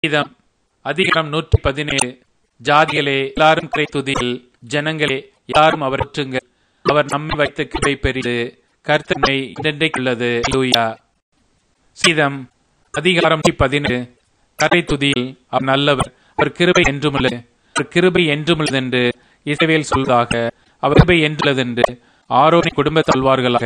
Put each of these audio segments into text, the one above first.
இதம் அதிகாரம் நூற்றி பதினேழு ஜாதிகளே எல்லாரும் கிரை துதியில் ஜனங்களே எல்லாரும் அவற்றுங்கள் அவர் நம்மை வைத்த கிருபை பெரிது கர்த்தனை என்றென்றைக்குள்ளது லூயா சீதம் அதிகாரம் பதினேழு கரை துதியில் அவர் நல்லவர் அவர் கிருபை என்றுமுள்ளது அவர் கிருபை என்றுமுள்ளது என்று இசைவேல் சொல்வதாக அவர் கிருபை என்றுள்ளதென்று ஆரோனின் குடும்ப சொல்வார்களாக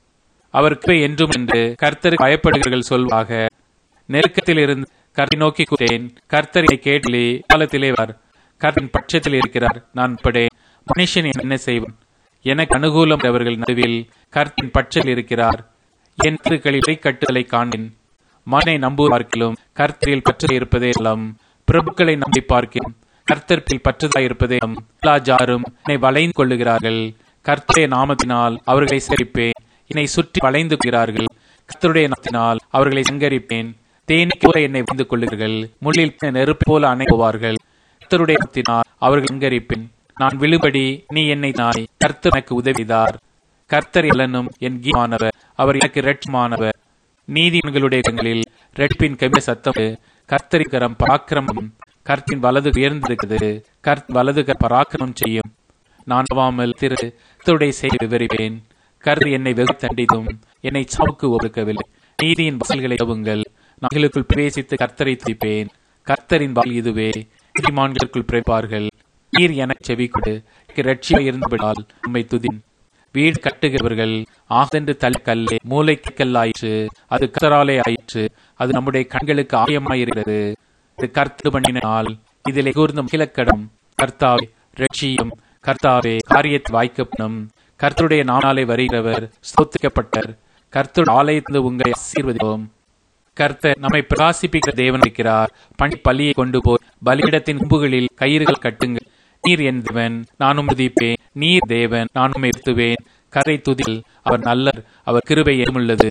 அவர் கிருபை என்றும் என்று கர்த்தருக்கு பயப்படுகிறீர்கள் சொல்வாக நெருக்கத்தில் இருந்து கர்த்தை நோக்கி கூட்டேன் கர்த்தரை கேட்டலே காலத்திலே வர் கர்த்தின் பட்சத்தில் இருக்கிறார் நான் படே மனுஷன் என்ன செய்வான் எனக்கு அனுகூலம் அவர்கள் நடுவில் கர்த்தின் பட்சத்தில் இருக்கிறார் என் திருக்களில் கட்டுதலை காண்பேன் மனை நம்புவார்க்கிலும் கர்த்தரில் பற்று இருப்பதே எல்லாம் பிரபுக்களை நம்பி பார்க்கிறேன் கர்த்தர்பில் பற்றுதாய் இருப்பதே எல்லா ஜாரும் என்னை வளைந்து கொள்ளுகிறார்கள் கர்த்தருடைய நாமத்தினால் அவர்களை சரிப்பேன் என்னை சுற்றி வளைந்து கொள்கிறார்கள் கர்த்தருடைய நாமத்தினால் அவர்களை சங்கரிப்பேன் தேனி போல என்னை வந்து கொள்ளுகிறார்கள் முள்ளில் நெருப்பு போல அணைப்புவார்கள் கர்த்தருடைய நாமத்தினால் அவர்கள் சங்கரிப்பேன் நான் விழுபடி நீ என்னை நாய் கர்த்தர் எனக்கு உதவிதார் கர்த்தர் எல்லனும் என் கீமானவர் அவர் எனக்கு ரெட்மானவர் நீதிமன்களுடைய இடங்களில் ரெட்பின் கவித சத்தம் கர்த்தரிக்கரம் பராக்கிரமம் கர்த்தின் வலது உயர்ந்திருக்கிறது கர்த் வலது பராக்கிரமம் செய்யும் நான் நவாமல் திரு கர்த்தருடைய செய்தி விவரிப்பேன் கருது என்னை வெகு தண்டித்தும் என்னை சாவுக்கு ஒடுக்கவில்லை நீதியின் வாசல்களை உங்கள் நகலுக்குள் பிரவேசித்து கர்த்தரை துதிப்பேன் கர்த்தரின் வால் இதுவே நீதிமான்களுக்குள் பிறப்பார்கள் நீர் எனக்கு செவி கொடு ரட்சியாக இருந்துவிடால் உண்மை துதின் வீடு கட்டுகிறவர்கள் ஆகென்று தல் கல்லே மூளைக்கு கல்லாயிற்று அது கத்தராலே ஆயிற்று அது நம்முடைய கண்களுக்கு ஆயமாயிருக்கிறது இது கர்த்து பண்ணினால் இதில் கூர்ந்த மகிழக்கடம் கர்த்தாவே ரட்சியும் கர்த்தாவே காரியத்தை வாய்க்கப்படும் கர்த்தருடைய நாளாலே வருகிறவர் ஸ்தோத்திக்கப்பட்டர் கர்த்தருடைய ஆலயத்திலிருந்து உங்களை ஆசீர்வதிப்போம் கர்த்தர் நம்மை பிரகாசிப்பிக்கிற தேவன் இருக்கிறார் பணி பள்ளியை கொண்டு போய் பலியிடத்தின் கும்புகளில் கயிறுகள் கட்டுங்கள் நீர் என் தேவன் நானும் துதிப்பேன் நீர் தேவன் நானும் இருத்துவேன் கரை துதில் அவர் நல்லர் அவர் கிருபை ஏமுள்ளது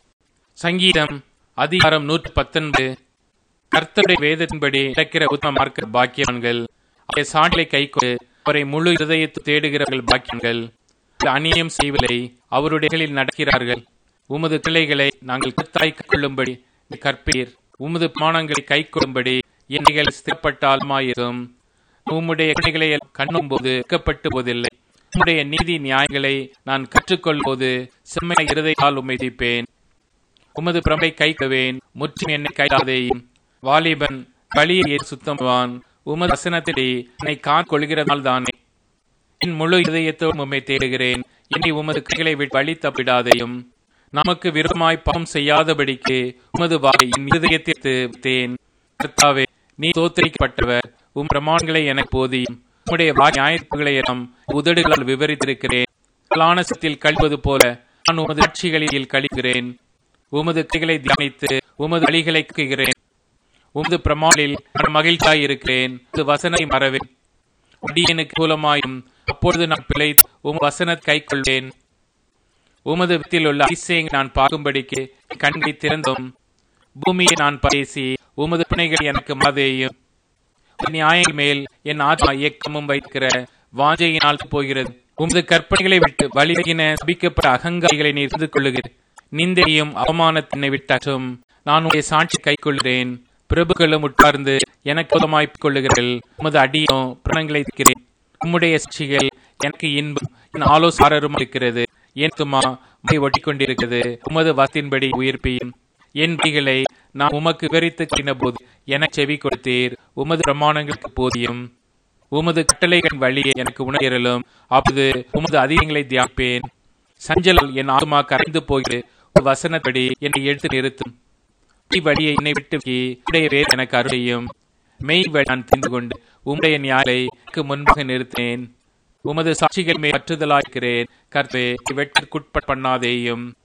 சங்கீதம் அதிகாரம் நூற்றி பத்தொன்பது கர்த்தருடைய வேதத்தின்படி இறக்கிற உத்தம மார்க்க பாக்கியவான்கள் அவருடைய சாண்டலை கை கொண்டு அவரை முழு இருதயத்து தேடுகிறவர்கள் பாக்கியங்கள் அநியம் செய்வதை அவருடைய நடக்கிறார்கள் உமது கிளைகளை நாங்கள் கத்தாய் கொள்ளும்படி கற்பீர் உமது மானங்களை கை கொள்ளும்படி எண்ணிகள் ஸ்திரப்பட்டாலுமாயிரும் உம்முடைய கிளைகளை கண்ணும் போது வெக்கப்பட்டு போதில்லை உம்முடைய நீதி நியாயங்களை நான் கற்றுக்கொள்ளும் போது செம்மைய இருதையால் உம்மை தீப்பேன் உமது பிரமை கைக்குவேன் முற்றும் என்னை கைதாதேயும் வாலிபன் வழியை சுத்தமான் உமது வசனத்திலே என்னை காண் கொள்கிறதால் தானே என் முழு இதயத்தோடு உம்மை தேடுகிறேன் என்னை உமது கைகளை விட்டு வழி தப்பிடாதையும் நமக்கு விருப்பமாய் பாவம் செய்யாதபடிக்கு உமது வாய் என் இருதயத்திற்கு தேன் கர்த்தாவே நீ தோத்தரிக்கப்பட்டவர் உம் பிரமாண்களை எனக்கு போதியும் உம்முடைய வாய் நியாயப்புகளை எல்லாம் உதடுகளால் விவரித்திருக்கிறேன் கலானசத்தில் கழிவது போல நான் உமது ஆட்சிகளில் கழிக்கிறேன் உமது கைகளை தியானித்து உமது வழிகளை கேட்கிறேன் உமது பிரமாணில் நான் மகிழ்ச்சியாய் இருக்கிறேன் இது வசனை மறவேன் அடியனுக்கு மூலமாயும் அப்பொழுது நான் பிழை உம் வசன கை கொள்வேன் உமது வித்தில் உள்ள அதிசயங்களை நான் பார்க்கும்படிக்கு கண்களை திறந்தும் பூமியை நான் பேசி உமது பிணைகள் எனக்கு மதேயும் நியாயங்கள் மேல் என் ஆத்மா இயக்கமும் வைக்கிற வாஞ்சையினால் போகிறது உமது கற்பனைகளை விட்டு வழிகின சபிக்கப்பட்ட அகங்காரிகளை நீர் இருந்து கொள்ளுகிறேன் நிந்தையும் அவமானத்தினை விட்டாற்றும் நான் உடைய சாட்சி கை கொள்கிறேன் பிரபுக்களும் உட்கார்ந்து எனக்கு உதமாய்ப் கொள்ளுகிறீர்கள் உமது அடியோ பிரணங்களை இருக்கிறேன் உம்முடைய சாட்சிகள் எனக்கு இன்பம் என் ஆலோசாரரும் இருக்கிறது என் துமா மை ஒட்டி கொண்டிருக்கிறது உமது வசத்தின்படி உயிர்ப்பியும் என் வழிகளை நான் உமக்கு விவரித்து கின போது என செவி கொடுத்தீர் உமது பிரமாணங்களுக்கு போதியும் உமது கட்டளைகளின் வழியை எனக்கு உணரலும் அப்போது உமது அதிகங்களை தியானிப்பேன் சஞ்சல் என் ஆத்மா கரைந்து போகிறது ஒரு வசனப்படி என்னை எடுத்து நிறுத்தும் வழியை என்னை விட்டு உடைய வேர் எனக்கு அருளையும் மெய் வழி நான் தெரிந்து கொண்டு உம்முடைய நியாயக்கு முன்பாக நிறுத்தேன் உமது சாட்சிகள் மேல் பற்றுதலாயிருக்கிறேன் கர்த்தே வெட்டிற்குட்பட் பண்ணாதேயும்